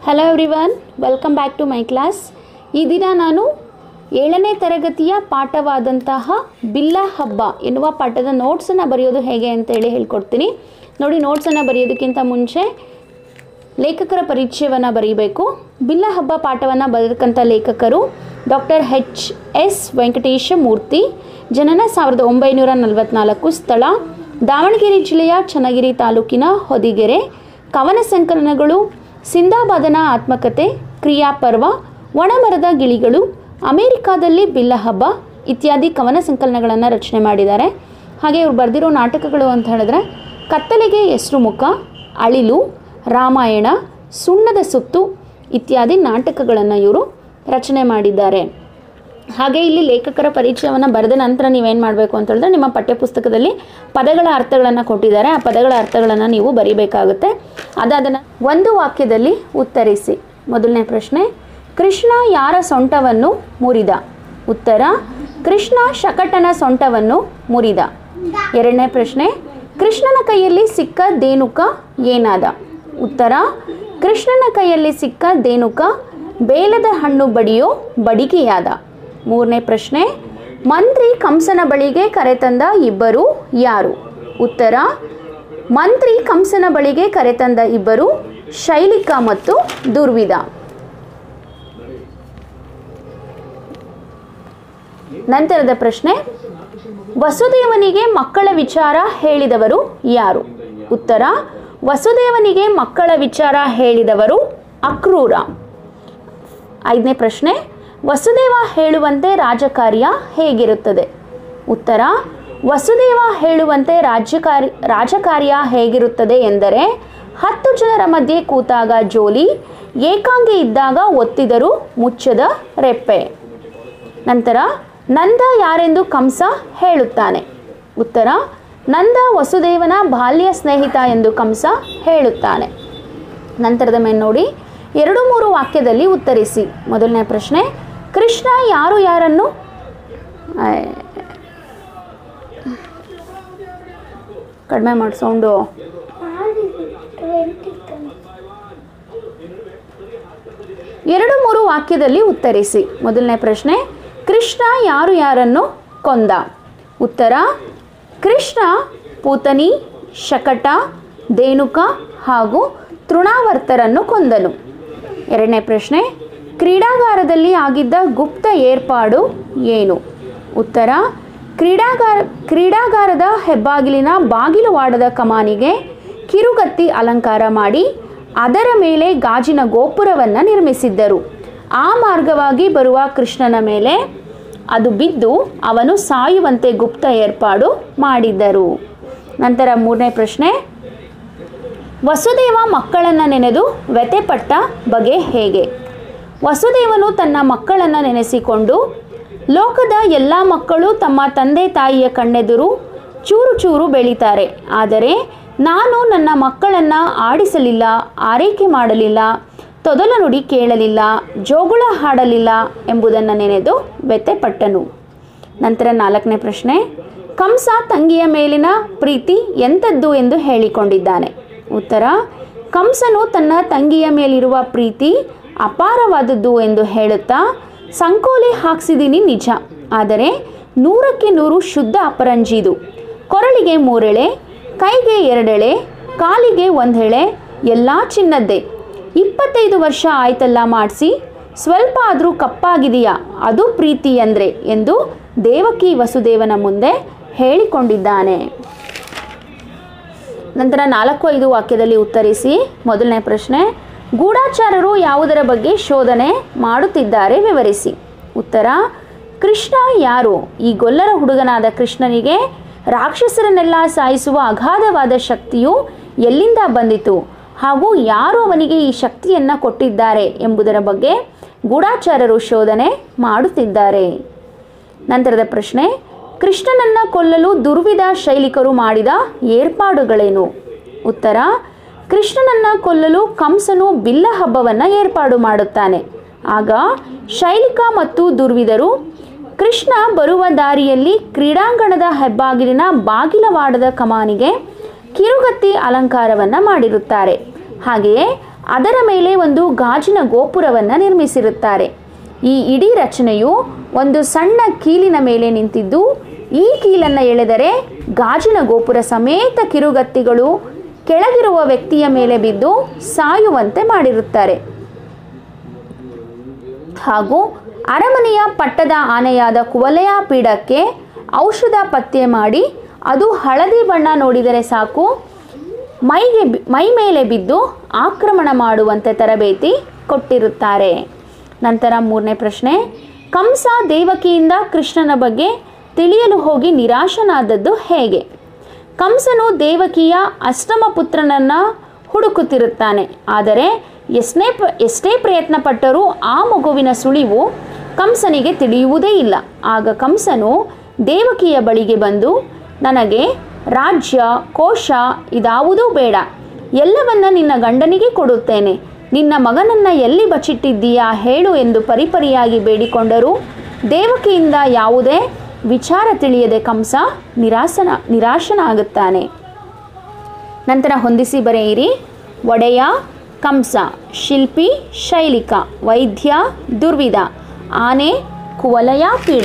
Hello everyone welcome back to my class ಈ ದಿನ ನಾನು ಏಳನೇ ತರಗತಿಯ ಪಾಠವಾದಂತಹ ಬಿಲ್ಲ ಹಬ್ಬ ಎನ್ನುವ ಪಾಠದ ನೋಟ್ಸನ್ನು ಬರೆಯೋದು ಹೇಗೆ ಅಂತೇಳಿ ಹೇಳ್ಕೊಡ್ತೀನಿ ನೋಡಿ ನೋಟ್ಸನ್ನು ಬರೆಯೋದಕ್ಕಿಂತ ಮುಂಚೆ ಲೇಖಕರ ಪರಿಚಯವನ್ನು ಬರೀಬೇಕು ಬಿಲ್ಲ ಹಬ್ಬ ಪಾಠವನ್ನು ಬರೆದಕ್ಕಂಥ ಲೇಖಕರು doctor H S Venkatesha Murthy ಜನನ ಸಾವಿರದ ಒಂಬೈನೂರ ನಲವತ್ನಾಲ್ಕು ಸ್ಥಳ ದಾವಣಗೆರೆ ಜಿಲ್ಲೆಯ ಚನ್ನಗಿರಿ ತಾಲೂಕಿನ ಹೊದಿಗೆರೆ ಕವನ ಸಂಕಲನಗಳು ಸಿಂದಾಬಾದನ ಆತ್ಮಕತೆ ಕ್ರಿಯಾಪರ್ವ ಒಣಮರದ ಗಿಳಿಗಳು ಅಮೇರಿಕಾದಲ್ಲಿ ಬಿಲ್ಲ ಹಬ್ಬ ಇತ್ಯಾದಿ ಕವನ ಸಂಕಲನಗಳನ್ನು ರಚನೆ ಮಾಡಿದ್ದಾರೆ ಹಾಗೆ ಇವ್ರು ಬರೆದಿರೋ ನಾಟಕಗಳು ಅಂತ ಹೇಳಿದ್ರೆ ಕತ್ತಲೆಗೆ ಹೆಸರು ಮುಖ ಅಳಿಲು ರಾಮಾಯಣ ಸುಣ್ಣದ ಸುತ್ತು ಇತ್ಯಾದಿ ನಾಟಕಗಳನ್ನು ಇವರು ರಚನೆ ಮಾಡಿದ್ದಾರೆ ಹಾಗೆ ಇಲ್ಲಿ ಲೇಖಕರ ಪರಿಚಯವನ್ನು ಬರೆದ ನಂತರ ನೀವೇನು ಮಾಡಬೇಕು ಅಂತ ಹೇಳಿದ್ರೆ ನಿಮ್ಮ ಪಠ್ಯಪುಸ್ತಕದಲ್ಲಿ ಪದಗಳ ಅರ್ಥಗಳನ್ನು ಕೊಟ್ಟಿದ್ದಾರೆ ಆ ಪದಗಳ ಅರ್ಥಗಳನ್ನು ನೀವು ಬರೀಬೇಕಾಗುತ್ತೆ ಅದಾದ ಒಂದು ವಾಕ್ಯದಲ್ಲಿ ಉತ್ತರಿಸಿ ಮೊದಲನೇ ಪ್ರಶ್ನೆ ಕೃಷ್ಣ ಯಾರ ಸೊಂಟವನ್ನು ಮುರಿದ ಉತ್ತರ ಕೃಷ್ಣ ಶಕಟನ ಸೊಂಟವನ್ನು ಮುರಿದ ಎರಡನೇ ಪ್ರಶ್ನೆ ಕೃಷ್ಣನ ಕೈಯಲ್ಲಿ ಸಿಕ್ಕ ದೇನುಕ ಏನಾದ ಉತ್ತರ ಕೃಷ್ಣನ ಕೈಯಲ್ಲಿ ಸಿಕ್ಕ ದೇನುಕ ಬೇಲದ ಹಣ್ಣು ಬಡಿಯೋ ಬಡಿಗೆಯಾದ ಮೂರನೇ ಪ್ರಶ್ನೆ ಮಂತ್ರಿ ಕಂಸನ ಬಳಿಗೆ ಕರೆತಂದ ಇಬ್ಬರು ಯಾರು ಉತ್ತರ ಮಂತ್ರಿ ಕಂಸನ ಬಳಿಗೆ ಕರೆತಂದ ಇಬ್ಬರು ಶೈಲಿಕ ಮತ್ತು ದುರ್ವಿಧ ನಂತರದ ಪ್ರಶ್ನೆ ವಸುದೇವನಿಗೆ ಮಕ್ಕಳ ವಿಚಾರ ಹೇಳಿದವರು ಯಾರು ಉತ್ತರ ವಸುದೇವನಿಗೆ ಮಕ್ಕಳ ವಿಚಾರ ಹೇಳಿದವರು ಅಕ್ರೂರ ಐದನೇ ಪ್ರಶ್ನೆ ವಸುದೇವ ಹೇಳುವಂತೆ ರಾಜಕಾರ್ಯ ಹೇಗಿರುತ್ತದೆ ಉತ್ತರ ವಸುದೇವ ಹೇಳುವಂತೆ ರಾಜ್ಯಕಾರಿ ರಾಜಕಾರ್ಯ ಹೇಗಿರುತ್ತದೆ ಎಂದರೆ ಹತ್ತು ಜನರ ಮಧ್ಯೆ ಕೂತಾಗ ಜೋಲಿ ಏಕಾಂಗಿ ಇದ್ದಾಗ ಒತ್ತಿದರು ಮುಚ್ಚದ ರೆಪ್ಪೆ ನಂತರ ನಂದ ಯಾರೆಂದು ಕಂಸ ಹೇಳುತ್ತಾನೆ ಉತ್ತರ ನಂದ ವಸುದೇವನ ಬಾಲ್ಯ ಸ್ನೇಹಿತ ಎಂದು ಕಂಸ ಹೇಳುತ್ತಾನೆ ನಂತರದ ಮೇಲೆ ನೋಡಿ ಎರಡು ಮೂರು ವಾಕ್ಯದಲ್ಲಿ ಉತ್ತರಿಸಿ ಮೊದಲನೇ ಪ್ರಶ್ನೆ ಕೃಷ್ಣ ಯಾರು ಯಾರನ್ನು ಆಯ್. ಕಡಿಮೆ ಮಾಡಿ ಸೌಂಡು ಎರಡು ಮೂರು ವಾಕ್ಯದಲ್ಲಿ ಉತ್ತರಿಸಿ ಮೊದಲನೇ ಪ್ರಶ್ನೆ ಕೃಷ್ಣ ಯಾರು ಯಾರನ್ನು ಕೊಂದ ಉತ್ತರ ಕೃಷ್ಣ ಪೂತನಿ ಶಕಟ ದೇನುಕ ಹಾಗೂ ತೃಣಾವರ್ತರನ್ನು ಕೊಂದನು ಎರಡನೇ ಪ್ರಶ್ನೆ ಕ್ರೀಡಾಗಾರದಲ್ಲಿ ಆಗಿದ್ದ ಗುಪ್ತ ಏರ್ಪಾಡು ಏನು ಉತ್ತರ ಕ್ರೀಡಾಗಾರ ಕ್ರೀಡಾಗಾರದ ಹೆಬ್ಬಾಗಿಲಿನ ಬಾಗಿಲುವಾಡದ ಕಮಾನಿಗೆ ಕಿರುಗತ್ತಿ ಅಲಂಕಾರ ಮಾಡಿ ಅದರ ಮೇಲೆ ಗಾಜಿನ ಗೋಪುರವನ್ನು ನಿರ್ಮಿಸಿದ್ದರು ಆ ಮಾರ್ಗವಾಗಿ ಬರುವ ಕೃಷ್ಣನ ಮೇಲೆ ಅದು ಬಿದ್ದು ಅವನು ಸಾಯುವಂತೆ ಗುಪ್ತ ಏರ್ಪಾಡು ಮಾಡಿದ್ದರು ನಂತರ ಮೂರನೇ ಪ್ರಶ್ನೆ ವಸುದೇವ ಮಕ್ಕಳನ್ನು ನೆನೆದು ವ್ಯಥೆಪಟ್ಟ ಬಗೆ ಹೇಗೆ ವಸುದೇವನು ತನ್ನ ಮಕ್ಕಳನ್ನು ನೆನೆಸಿಕೊಂಡು ಲೋಕದ ಎಲ್ಲ ಮಕ್ಕಳು ತಮ್ಮ ತಂದೆ ತಾಯಿಯ ಕಣ್ಣೆದುರು ಚೂರು ಚೂರು ಬೆಳೀತಾರೆ ಆದರೆ ನಾನು ನನ್ನ ಮಕ್ಕಳನ್ನು ಆಡಿಸಲಿಲ್ಲ ಆರೈಕೆ ಮಾಡಲಿಲ್ಲ ತೊದಲ ನುಡಿ ಕೇಳಲಿಲ್ಲ ಜೋಗುಳ ಹಾಡಲಿಲ್ಲ ಎಂಬುದನ್ನು ನೆನೆದು ವ್ಯಥೆಪಟ್ಟನು ನಂತರ ನಾಲ್ಕನೇ ಪ್ರಶ್ನೆ ಕಂಸ ತಂಗಿಯ ಮೇಲಿನ ಪ್ರೀತಿ ಎಂಥದ್ದು ಎಂದು ಹೇಳಿಕೊಂಡಿದ್ದಾನೆ ಉತ್ತರ ಕಂಸನು ತನ್ನ ತಂಗಿಯ ಮೇಲಿರುವ ಪ್ರೀತಿ ಅಪಾರವಾದದ್ದು ಎಂದು ಹೇಳುತ್ತಾ ಸಂಕೋಲೆ ಹಾಕ್ಸಿದೀನಿ ನಿಜ ಆದರೆ ನೂರಕ್ಕೆ ನೂರು ಶುದ್ಧ ಅಪರಂಜಿದು ಕೊರಳಿಗೆ ಮೂರೆಳೆ ಕೈಗೆ ಎರಡೆಳೆ ಕಾಲಿಗೆ ಒಂದೆಳೆ ಎಲ್ಲ ಚಿನ್ನದ್ದೇ ಇಪ್ಪತ್ತೈದು ವರ್ಷ ಆಯ್ತಲ್ಲ ಮಾಡಿಸಿ ಸ್ವಲ್ಪ ಆದರೂ ಕಪ್ಪಾಗಿದೆಯಾ ಅದು ಪ್ರೀತಿ ಅಂದರೆ ಎಂದು ದೇವಕಿ ವಸುದೇವನ ಮುಂದೆ ಹೇಳಿಕೊಂಡಿದ್ದಾನೆ ನಂತರ ನಾಲ್ಕು ಐದು ವಾಕ್ಯದಲ್ಲಿ ಉತ್ತರಿಸಿ ಮೊದಲನೇ ಪ್ರಶ್ನೆ ಗೂಢಾಚಾರರು ಯಾವುದರ ಬಗ್ಗೆ ಶೋಧನೆ ಮಾಡುತ್ತಿದ್ದಾರೆ ವಿವರಿಸಿ ಉತ್ತರ ಕೃಷ್ಣ ಯಾರು ಈ ಗೊಲ್ಲರ ಹುಡುಗನಾದ ಕೃಷ್ಣನಿಗೆ ರಾಕ್ಷಸರನ್ನೆಲ್ಲ ಸಾಯಿಸುವ ಅಗಾಧವಾದ ಶಕ್ತಿಯು ಎಲ್ಲಿಂದ ಬಂದಿತು ಹಾಗೂ ಯಾರು ಅವನಿಗೆ ಈ ಶಕ್ತಿಯನ್ನು ಕೊಟ್ಟಿದ್ದಾರೆ ಎಂಬುದರ ಬಗ್ಗೆ ಗೂಢಾಚಾರರು ಶೋಧನೆ ಮಾಡುತ್ತಿದ್ದಾರೆ ನಂತರದ ಪ್ರಶ್ನೆ ಕೃಷ್ಣನನ್ನು ಕೊಲ್ಲಲು ದುರ್ವಿಧ ಶೈಲಿಕರು ಮಾಡಿದ ಏರ್ಪಾಡುಗಳೇನು ಉತ್ತರ ಕೃಷ್ಣನನ್ನು ಕೊಲ್ಲಲು ಕಂಸನು ಬಿಲ್ಲ ಹಬ್ಬವನ್ನು ಏರ್ಪಾಡು ಮಾಡುತ್ತಾನೆ ಆಗ ಶೈಲಿಕ ಮತ್ತು ದುರ್ವಿಧರು ಕೃಷ್ಣ ಬರುವ ದಾರಿಯಲ್ಲಿ ಕ್ರೀಡಾಂಗಣದ ಹೆಬ್ಬಾಗಿಲಿನ ಬಾಗಿಲವಾಡದ ಕಮಾನಿಗೆ ಕಿರುಗತ್ತಿ ಅಲಂಕಾರವನ್ನು ಮಾಡಿರುತ್ತಾರೆ ಹಾಗೆಯೇ ಅದರ ಮೇಲೆ ಒಂದು ಗಾಜಿನ ಗೋಪುರವನ್ನು ನಿರ್ಮಿಸಿರುತ್ತಾರೆ ಈ ಇಡೀ ರಚನೆಯು ಒಂದು ಸಣ್ಣ ಕೀಲಿನ ಮೇಲೆ ನಿಂತಿದ್ದು ಈ ಕೀಲನ್ನು ಎಳೆದರೆ ಗಾಜಿನ ಗೋಪುರ ಸಮೇತ ಕಿರುಗತ್ತಿಗಳು ಕೆಳಗಿರುವ ವ್ಯಕ್ತಿಯ ಮೇಲೆ ಬಿದ್ದು ಸಾಯುವಂತೆ ಮಾಡಿರುತ್ತಾರೆ ಹಾಗೂ ಅರಮನೆಯ ಪಟ್ಟದ ಆನೆಯಾದ ಕುವಲಯ ಪೀಡಕ್ಕೆ ಔಷಧ ಪತ್ತೆ ಮಾಡಿ ಅದು ಹಳದಿ ಬಣ್ಣ ನೋಡಿದರೆ ಸಾಕು ಮೈಗೆ ಬಿ- ಮೈ ಮೇಲೆ ಬಿದ್ದು ಆಕ್ರಮಣ ಮಾಡುವಂತೆ ತರಬೇತಿ ಕೊಟ್ಟಿರುತ್ತಾರೆ ನಂತರ ಮೂರನೇ ಪ್ರಶ್ನೆ ಕಂಸ ದೇವಕಿಯಿಂದ ಕೃಷ್ಣನ ಬಗ್ಗೆ ತಿಳಿಯಲು ಹೋಗಿ ನಿರಾಶನಾದದ್ದು ಹೇಗೆ ಕಂಸನು ದೇವಕಿಯ ಅಷ್ಟಮ ಪುತ್ರನನ್ನ ಹುಡುಕುತ್ತಿರುತ್ತಾನೆ ಆದರೆ ಎಷ್ಟೇ ಪ ಎಷ್ಟೇ ಪ್ರಯತ್ನ ಪಟ್ಟರೂ ಆ ಮಗುವಿನ ಸುಳಿವು ಕಂಸನಿಗೆ ತಿಳಿಯುವುದೇ ಇಲ್ಲ ಆಗ ಕಂಸನು ದೇವಕಿಯ ಬಳಿಗೆ ಬಂದು ನನಗೆ ರಾಜ್ಯ ಕೋಶ ಇದಾವುದೂ ಬೇಡ ಎಲ್ಲವನ್ನ ನಿನ್ನ ಗಂಡನಿಗೆ ಕೊಡುತ್ತೇನೆ ನಿನ್ನ ಮಗನನ್ನ ಎಲ್ಲಿ ಬಚ್ಚಿಟ್ಟಿದ್ದೀಯಾ ಹೇಳು ಎಂದು ಪರಿಪರಿಯಾಗಿ ಬೇಡಿಕೊಂಡರೂ ದೇವಕಿಯಿಂದ ಯಾವುದೇ ವಿಚಾರ ತಿಳಿಯದೆ ಕಂಸ ನಿರಾಸನ ನಿರಾಶನಾಗುತ್ತಾನೆ ನಂತರ ಹೊಂದಿಸಿ ಬರೆಯಿರಿ ಒಡೆಯ ಕಂಸ ಶಿಲ್ಪಿ ಶೈಲಿಕ ವೈದ್ಯ ದುರ್ವಿಧ ಆನೆ ಕುವಲಯ ಪೀಡ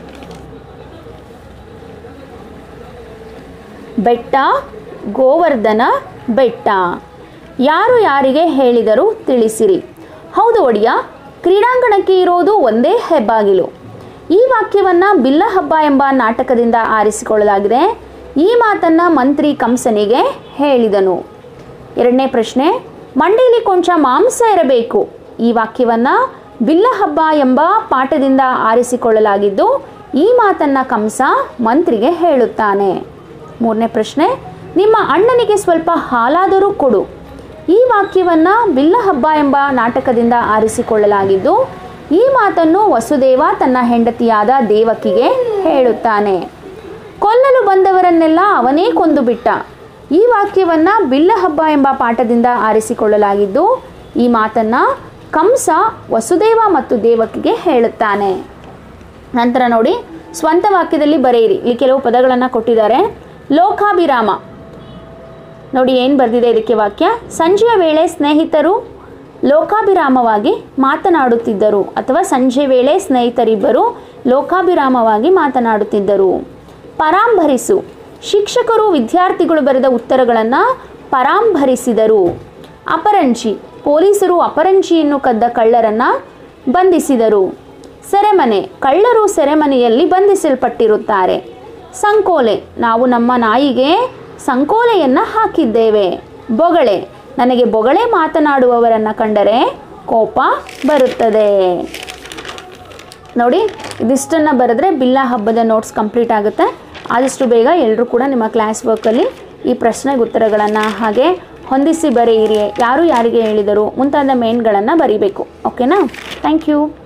ಬೆಟ್ಟ ಗೋವರ್ಧನ ಬೆಟ್ಟ ಯಾರು ಯಾರಿಗೆ ಹೇಳಿದರೂ ತಿಳಿಸಿರಿ ಹೌದು ಒಡೆಯ ಕ್ರೀಡಾಂಗಣಕ್ಕೆ ಇರೋದು ಒಂದೇ ಹೆಬ್ಬಾಗಿಲು ಈ ವಾಕ್ಯವನ್ನು ಬಿಲ್ಲ ಹಬ್ಬ ಎಂಬ ನಾಟಕದಿಂದ ಆರಿಸಿಕೊಳ್ಳಲಾಗಿದೆ ಈ ಮಾತನ್ನು ಮಂತ್ರಿ ಕಂಸನಿಗೆ ಹೇಳಿದನು ಎರಡನೇ ಪ್ರಶ್ನೆ ಮಂಡಿಲಿ ಕೊಂಚ ಮಾಂಸ ಇರಬೇಕು ಈ ವಾಕ್ಯವನ್ನು ಬಿಲ್ಲ ಹಬ್ಬ ಎಂಬ ಪಾಠದಿಂದ ಆರಿಸಿಕೊಳ್ಳಲಾಗಿದ್ದು ಈ ಮಾತನ್ನು ಕಂಸ ಮಂತ್ರಿಗೆ ಹೇಳುತ್ತಾನೆ ಮೂರನೇ ಪ್ರಶ್ನೆ ನಿಮ್ಮ ಅಣ್ಣನಿಗೆ ಸ್ವಲ್ಪ ಹಾಲಾದರೂ ಕೊಡು ಈ ವಾಕ್ಯವನ್ನು ಬಿಲ್ಲ ಹಬ್ಬ ಎಂಬ ನಾಟಕದಿಂದ ಆರಿಸಿಕೊಳ್ಳಲಾಗಿದ್ದು ಈ ಮಾತನ್ನು ವಸುದೇವ ತನ್ನ ಹೆಂಡತಿಯಾದ ದೇವಕಿಗೆ ಹೇಳುತ್ತಾನೆ ಕೊಲ್ಲಲು ಬಂದವರನ್ನೆಲ್ಲ ಅವನೇ ಕೊಂದು ಬಿಟ್ಟ ಈ ವಾಕ್ಯವನ್ನು ಬಿಲ್ಲ ಹಬ್ಬ ಎಂಬ ಪಾಠದಿಂದ ಆರಿಸಿಕೊಳ್ಳಲಾಗಿದ್ದು ಈ ಮಾತನ್ನು ಕಂಸ ವಸುದೇವ ಮತ್ತು ದೇವಕಿಗೆ ಹೇಳುತ್ತಾನೆ ನಂತರ ನೋಡಿ ಸ್ವಂತ ವಾಕ್ಯದಲ್ಲಿ ಬರೆಯಿರಿ ಇಲ್ಲಿ ಕೆಲವು ಪದಗಳನ್ನು ಕೊಟ್ಟಿದ್ದಾರೆ ಲೋಕಾಭಿರಾಮ ನೋಡಿ ಏನು ಬರೆದಿದೆ ಇದಕ್ಕೆ ವಾಕ್ಯ ಸಂಜೆಯ ವೇಳೆ ಸ್ನೇಹಿತರು ಲೋಕಾಭಿರಾಮವಾಗಿ ಮಾತನಾಡುತ್ತಿದ್ದರು ಅಥವಾ ಸಂಜೆ ವೇಳೆ ಸ್ನೇಹಿತರಿಬ್ಬರು ಲೋಕಾಭಿರಾಮವಾಗಿ ಮಾತನಾಡುತ್ತಿದ್ದರು ಪರಾಂಭರಿಸು ಶಿಕ್ಷಕರು ವಿದ್ಯಾರ್ಥಿಗಳು ಬರೆದ ಉತ್ತರಗಳನ್ನು ಪರಾಂಭರಿಸಿದರು ಅಪರಂಜಿ ಪೊಲೀಸರು ಅಪರಂಜಿಯನ್ನು ಕದ್ದ ಕಳ್ಳರನ್ನು ಬಂಧಿಸಿದರು ಸೆರೆಮನೆ ಕಳ್ಳರು ಸೆರೆಮನೆಯಲ್ಲಿ ಬಂಧಿಸಲ್ಪಟ್ಟಿರುತ್ತಾರೆ ಸಂಕೋಲೆ ನಾವು ನಮ್ಮ ನಾಯಿಗೆ ಸಂಕೋಲೆಯನ್ನು ಹಾಕಿದ್ದೇವೆ ಬೊಗಳೆ ನನಗೆ ಬೊಗಳೆ ಮಾತನಾಡುವವರನ್ನು ಕಂಡರೆ ಕೋಪ ಬರುತ್ತದೆ ನೋಡಿ ಇದಿಷ್ಟನ್ನು ಬರೆದ್ರೆ ಬಿಲ್ಲ ಹಬ್ಬದ ನೋಟ್ಸ್ ಕಂಪ್ಲೀಟ್ ಆಗುತ್ತೆ ಆದಷ್ಟು ಬೇಗ ಎಲ್ಲರೂ ಕೂಡ ನಿಮ್ಮ ಕ್ಲಾಸ್ ವರ್ಕಲ್ಲಿ ಈ ಪ್ರಶ್ನೆಗೆ ಉತ್ತರಗಳನ್ನು ಹಾಗೆ ಹೊಂದಿಸಿ ಬರೆಯಿರಿ ಯಾರು ಯಾರಿಗೆ ಹೇಳಿದರು ಮುಂತಾದ ಮೇನ್ಗಳನ್ನು ಬರೀಬೇಕು ಓಕೆನಾ ಥ್ಯಾಂಕ್ ಯು